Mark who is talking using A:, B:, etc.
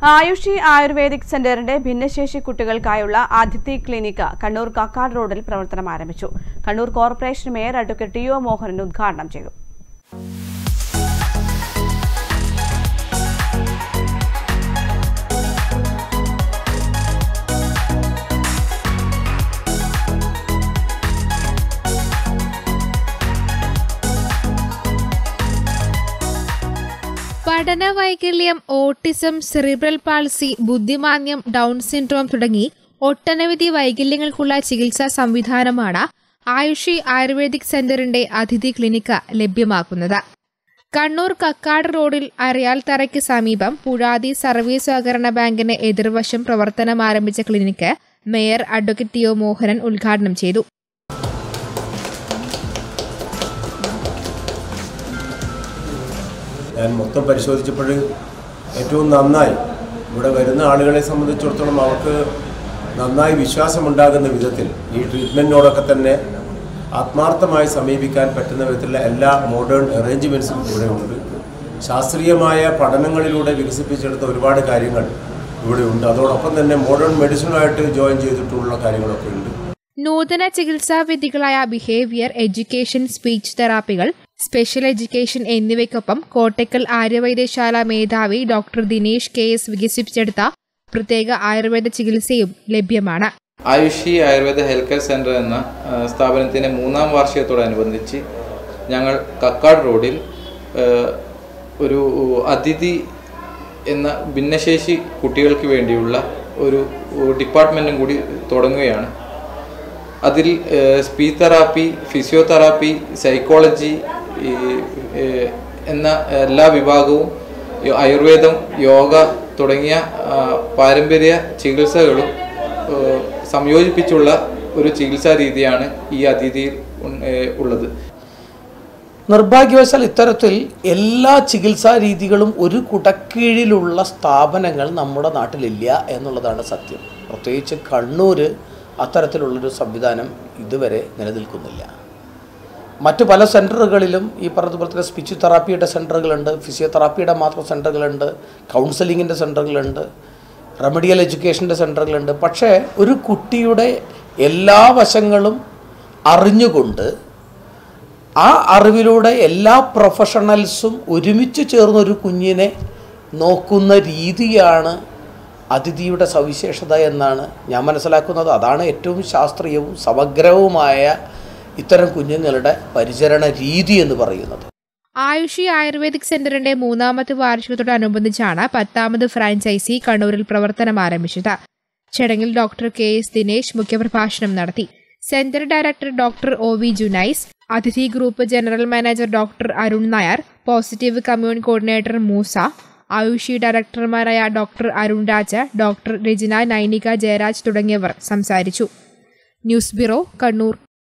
A: ആയുഷി ayurvedic സെന്ററിന്റെ ഭിന്നശേഷി കുട്ടികൾക്കായുള്ള ആദിത്യ ക്ലിനിക്ക് കണ്ണൂർ കക്കാട് റോഡിൽ പ്രവർത്തനം ആരംഭിച്ചു Kannur corporation mayor advocate T O Mohanan ഉദ്ഘാടനം ചെയ്തു
B: പഠന വൈകല്യം ഓട്ടിസം സെറിബ്രൽ പാൾസി ബുദ്ധിമാന്ദ്യം ഡൗൺ സിൻഡ്രോം തുടങ്ങി ഒട്ടനവധി വൈകല്യങ്ങൾക്കുള്ള ചികിത്സാ സംവിധാനമാണ് ആയുഷി ആയുർവേദിക് സെന്ററിന്റെ അതിഥി ക്ലിനിക്ക് ലഭ്യമാക്കുന്നത് കണ്ണൂർ കക്കാട് റോഡിൽ അരയാൽത്തറയ്ക്ക് സമീപം പുഴാതി സർവീസ് സഹകരണ ബാങ്കിന് എതിർവശം പ്രവർത്തനം ആരംഭിച്ച clinic mayor advocate T O Mohanan ഉദ്ഘാടനം ചെയ്തു
C: ഞാൻ മൊത്തം പരിശോധിച്ചപ്പോൾ ഏറ്റവും നന്നായി ഇവിടെ വരുന്ന ആളുകളെ സംബന്ധിച്ചിടത്തോളം അവർക്ക് നന്നായി വിശ്വാസമുണ്ടാകുന്ന വിധത്തിൽ ഈ ട്രീറ്റ്മെൻറ്റിനോടൊക്കെ തന്നെ ആത്മാർത്ഥമായി സമീപിക്കാൻ പറ്റുന്ന വിധത്തിലുള്ള എല്ലാ മോഡേൺ അറേഞ്ച്മെൻറ്റ്സും ഇവിടെ ഉണ്ട് ശാസ്ത്രീയമായ പഠനങ്ങളിലൂടെ വികസിപ്പിച്ചെടുത്ത ഒരുപാട് കാര്യങ്ങൾ ഇവിടെ ഉണ്ട് അതോടൊപ്പം തന്നെ മോഡേൺ മെഡിസിനുമായിട്ട് ജോയിൻ ചെയ്തിട്ടുള്ള കാര്യങ്ങളൊക്കെ ഉണ്ട്
B: നൂതന ചികിത്സാ വിധികളായ ബിഹേവിയർ എഡ്യൂക്കേഷൻ സ്പീച്ച് തെറാപ്പികൾ സ്പെഷ്യൽ എഡ്യൂക്കേഷൻ എന്നിവയ്ക്കൊപ്പം കോട്ടക്കൽ ആര്യവൈദ്യശാല മേധാവി ഡോക്ടർ ദിനേശ് കെ എസ് വികസിപ്പിച്ചെടുത്ത പ്രത്യേക ആയുർവേദ ചികിത്സയും ലഭ്യമാണ്
D: Ayushi Ayurveda health care centre എന്ന ആ, സ്ഥാപനത്തിൻ്റെ മൂന്നാം വാർഷികത്തോടനുബന്ധിച്ച് ഞങ്ങൾ കക്കാട് റോഡിൽ ആ, ഒരു അതിഥി എന്ന ഭിന്നശേഷി കുട്ടികൾക്ക് വേണ്ടിയുള്ള ഒരു ഡിപ്പാർട്ട്മെൻറ്റും കൂടി തുടങ്ങുകയാണ് അതിൽ സ്പീച്ച് തെറാപ്പി ഫിസിയോതെറാപ്പി സൈക്കോളജി ഈ, ഏ, എന്ന എല്ലാ വിഭാഗവും ഈ ആയുർവേദം യോഗ തുടങ്ങിയ ആ, പാരമ്പര്യ ചികിത്സകളും ഏ, സംയോജിപ്പിച്ചുള്ള ഒരു ചികിത്സാ രീതിയാണ് ഈ അതിഥിയിൽ ഉൺ- ഏ, ഉള്ളത്
E: നിർഭാഗ്യവശാൽ ഇത്തരത്തിൽ എല്ലാ ചികിത്സാ രീതികളും ഒരു കുടക്കീഴിലുള്ള സ്ഥാപനങ്ങൾ നമ്മുടെ നാട്ടിലില്ല എന്നുള്ളതാണ് സത്യം പ്രത്യേകിച്ച് കണ്ണൂർ അത്തരത്തിലുള്ളൊരു സംവിധാനം ഇതുവരെ നിലനിൽക്കുന്നില്ല മറ്റു പല സെൻറ്ററുകളിലും ഈ പറഞ്ഞതുപോലെ തന്നെ സ്പീച്ച് തെറാപ്പിയുടെ സെൻറ്ററുകളുണ്ട് ഫിസിയോതെറാപ്പിയുടെ മാത്രം സെൻറ്ററുകളുണ്ട് കൗൺസിലിങ്ങിൻ്റെ സെൻറ്ററുകളുണ്ട് റെമഡിയൽ എഡ്യൂക്കേഷൻ്റെ സെൻറ്ററുകളുണ്ട് പക്ഷേ ഒരു കുട്ടിയുടെ എല്ലാ വശങ്ങളും അറിഞ്ഞുകൊണ്ട് ആ അറിവിലൂടെ എല്ലാ പ്രൊഫഷണൽസും ഒരുമിച്ച് ചേർന്ന് ഒരു കുഞ്ഞിനെ നോക്കുന്ന രീതിയാണ് അതിഥിയുടെ സവിശേഷത എന്നാണ് ഞാൻ മനസ്സിലാക്കുന്നത് അതാണ് ഏറ്റവും ശാസ്ത്രീയവും സമഗ്രവുമായ ഇത്തരം കുഞ്ഞുങ്ങളുടെ പരിചരണ രീതി എന്ന് പറയുന്നത്
B: ആയുഷി ആയുർവേദിക് സെന്ററിന്റെ മൂന്നാമത്തെ വാർഷികത്തോടനുബന്ധിച്ചാണ് പത്താമത് ഫ്രാഞ്ചൈസി കണ്ണൂരിൽ പ്രവർത്തനം ആരംഭിച്ചത് ചടങ്ങിൽ ഡോക്ടർ കെ എസ് ദിനേശ് മുഖ്യപ്രഭാഷണം നടത്തി centre director doctor O V Junais Athithi group general manager doctor Arun Nair positive commune coordinator Moosa Ayushi ഡയറക്ടർമാരായ ഡോക്ടർ അരുൺ രാജ ഡോക്ടർ രജിന നൈനിക ജയരാജ് തുടങ്ങിയവർ സംസാരിച്ചു ന്യൂസ് ബ്യൂറോ കണ്ണൂർ